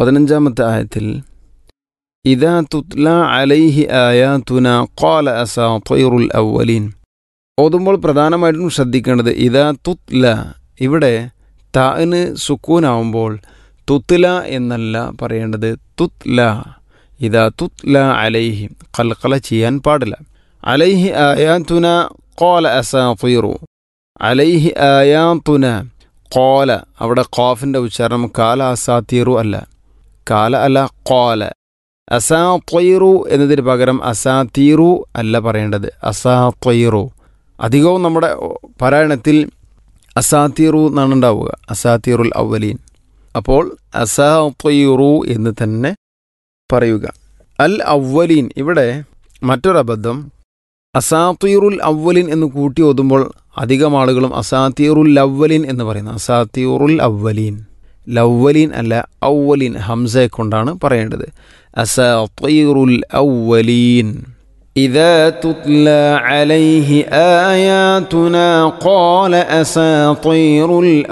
പതിനഞ്ചാമത്തെ ആയത്തിൽ ഇതാ തുത്ല അലൈഹി ആയാതുന ഖാല അസാത്തൈറുൽ അവലീൻ ഓതുമ്പോൾ പ്രധാനമായിട്ടും ശ്രദ്ധിക്കേണ്ടത് ഇതാ തുത്ല ഇവിടെ താന് സുക്കൂനാവുമ്പോൾ തുത്ല എന്നല്ല പറയേണ്ടത് തുത്ല ഇതാ തുത്ല അലൈഹി കൽക്കല ചെയ്യാൻ പാടില്ല അലൈഹി ആയാതുന ഖാല അസാത്തൈറു അലൈഹി ആയാതുന കോല അവിടെ ഖാഫിൻ്റെ ഉച്ചാരണം കാല അസാത്തീറു അല്ല കാല അല്ല കോല അസാത്വയിറു എന്നതിന് പകരം അസാത്തീറു അല്ല പറയേണ്ടത് അസാത്വയിറു അധികവും നമ്മുടെ പാരായണത്തിൽ അസാത്തീറു എന്നാണ് ഉണ്ടാവുക അസാത്തീറുൽ അവലീൻ അപ്പോൾ അസാത്വയിറു എന്ന് തന്നെ പറയുക അൽ അവലീൻ ഇവിടെ മറ്റൊരബദ്ധം അസാത്തീറുൽ അവലിൻ എന്ന് കൂട്ടി ഓതുമ്പോൾ അധികം ആളുകളും അസാത്തീറുൽ ലവ്വലിൻ എന്ന് പറയുന്നത് അസാത്തീറുൽ അവലീൻ ലവ്വലീൻ അല്ല ഔവലീൻ ഹംസയെ കൊണ്ടാണ് പറയേണ്ടത് അസാത്തീറുൽ ഔവലീൻ إذا تتلى عليه آياتنا قال أساطير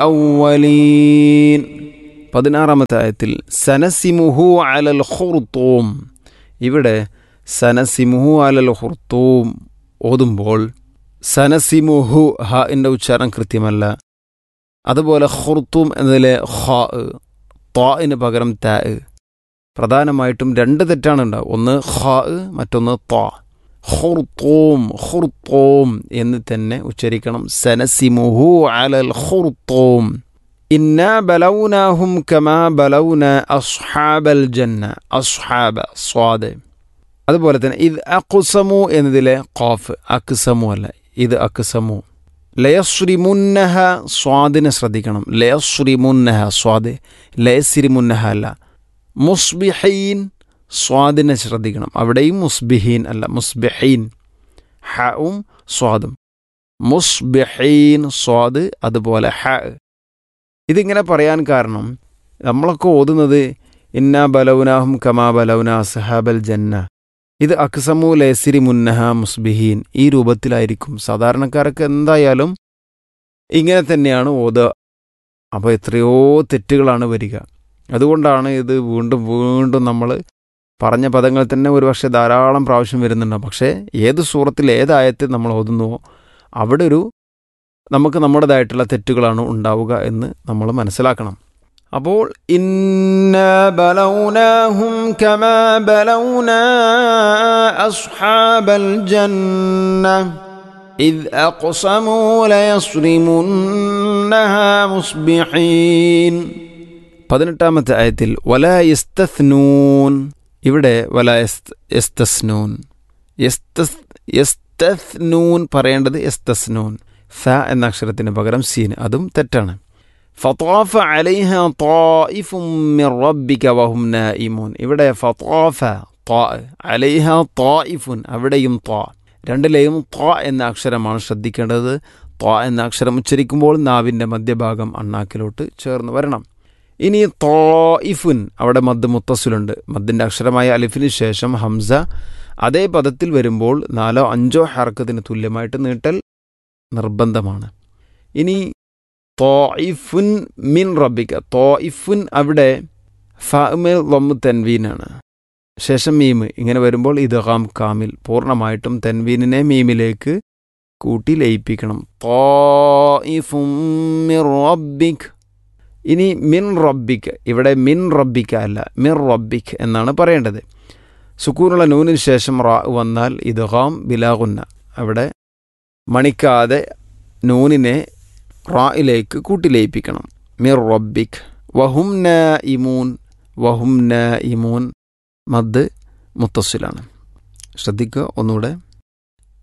الأولين പതിനാറാമത്തെ ആയത്തിൽ സനസിമുഹു അലൽ ഖുർത്തൂം ഇവിടെ സനസിമുഹു അലൽ ഖുർത്തൂം ഓതുമ്പോൾ സനസിമുഹു ഹ എൻ്റെ ഉച്ചാരണം കൃത്യമല്ല അതുപോലെ ഖുർത്തൂം എന്നതിലെ ഖ ത്വാന് പകരം ത പ്രധാനമായിട്ടും രണ്ട് തെറ്റാണ് ഉണ്ടാവുക ഒന്ന് ഖ മറ്റൊന്ന് ത്വാ ഖുർത്തൂം ഖുർത്തൂം എന്ന് തന്നെ ഉച്ചരിക്കണം സനസിമുഹു അലൽ ഖുർത്തൂം ഇന്ന ബലൗനാഹും കമാ ബലൗന അസ്ഹാബൽ ജന്ന അസ്ഹാബ സ്വാദ് അതുപോലെ തന്നെ ഇത് അക്കുസമു എന്നതിലെ ഖാഫ് അക്സമു അല്ല ഇത് അക്സമു ലയശ്രിമുന്നഹ സ്വാദിനെ ശ്രദ്ധിക്കണം ലയശ്രിമുന്നഹ സ്വാദ് ലയസിരിമുന്നഹ അല്ല മുസ്ബിഹീൻ സ്വാദിനെ ശ്രദ്ധിക്കണം അവിടെയും മുസ്ബിഹീൻ അല്ല മുസ്ബിഹീൻ ഹവും സ്വാദും മുസ്ബിഹീൻ സ്വാദ് അതുപോലെ ഹ ഇതിങ്ങനെ പറയാൻ കാരണം നമ്മളൊക്കെ ഓതുന്നത് ഇന്ന ബലൗനാഹും കമാ ബലൗന സഹാബൽ ജന്ന ഇത് അക്സമു ലേസിരി മുന്നഹ മുസ്ബിഹീൻ ഈ രൂപത്തിലായിരിക്കും സാധാരണക്കാരൊക്കെ എന്തായാലും ഇങ്ങനെ തന്നെയാണ് ഓതുക അപ്പോൾ എത്രയോ തെറ്റുകളാണ് വരിക അതുകൊണ്ടാണ് ഇത് വീണ്ടും വീണ്ടും നമ്മൾ പറഞ്ഞ പദങ്ങൾ തന്നെ ഒരുപക്ഷെ ധാരാളം പ്രാവശ്യം വരുന്നുണ്ടാവും പക്ഷേ ഏത് സൂറത്തിൽ ഏതായത്തിൽ നമ്മൾ ഓതുന്നുവോ അവിടെ ഒരു നമുക്ക് നമ്മുടേതായിട്ടുള്ള തെറ്റുകളാണ് ഉണ്ടാവുക എന്ന് നമ്മൾ മനസ്സിലാക്കണം അപ്പോൾ ഇന്ന ബലൗനാഹും കമാ ബലൗന അസ്ഹാബൽ ജന്ന إذ أقسموا ليصرمنها مصبحين പതിനെട്ടാമത്തെ ആയത്തിൽ വല യസ്തസ്നൂൻ ഇവിടെ വല യസ്തസ്നൂൻ യസ്തസ്നൂൻ പറയേണ്ടത് യസ്തസ്നൂൻ ഫ എന്ന അക്ഷരത്തിന് പകരം സീൻ അതും തെറ്റാണ് ഫത്തോഫ അലൈഹ طائف من ربك وهم نائمون ഇവിടെ ഫത്തോഫ ത്വാ അലൈഹ طائഫുൻ അവിടെയും ത്വാ രണ്ടിലെയും ത്വാ എന്ന അക്ഷരമാണ് ശ്രദ്ധിക്കേണ്ടത് ത്വാ എന്ന അക്ഷരം ഉച്ചരിക്കുമ്പോൾ നാവിൻ്റെ മധ്യഭാഗം അണ്ണാക്കിലോട്ട് ചേർന്ന് വരണം ഇനി തോയിഫുൻ അവിടെ മദ് മുത്തസുലുണ്ട് മദ്ദിൻ്റെ അക്ഷരമായ അലിഫിന് ശേഷം ഹംസ അതേ പദത്തിൽ വരുമ്പോൾ നാലോ അഞ്ചോ ഹർക്കത്തിന് തുല്യമായിട്ട് നീട്ടൽ നിർബന്ധമാണ് ഇനി തോയിഫുൻ മിൻ റബിക്ക തോയിഫുൻ അവിടെ ഫാമിൽ ലൊമ്മ് തെൻവീനാണ് ശേഷം മീം ഇങ്ങനെ വരുമ്പോൾ ഇദ്ഗാം കാമിൽ പൂർണ്ണമായിട്ടും തെൻവീനിനെ മീമിലേക്ക് കൂട്ടി ലയിപ്പിക്കണം തോയിഫും മിർ റബ്ബിക് ഇനി മിൻ റബ്ബിക്ക് ഇവിടെ മിൻ റബ്ബിക്ക അല്ല മിർ റബ്ബിക് എന്നാണ് പറയേണ്ടത് സുക്കൂനുള്ള നൂനിന് ശേഷം റാ വന്നാൽ ഇദ്ഗാം ബിലാഗുന്ന അവിടെ മണിക്കാതെ നൂനിനെ റായിലേക്ക് കൂട്ടിലയിപ്പിക്കണം മിർ റബ്ബിക് വഹും ന ഇമൂൻ വഹും ന ഇമൂൻ മദ് മുത്തസ്സിലാണ് ശ്രദ്ധിക്കുക ഒന്നുകൂടെ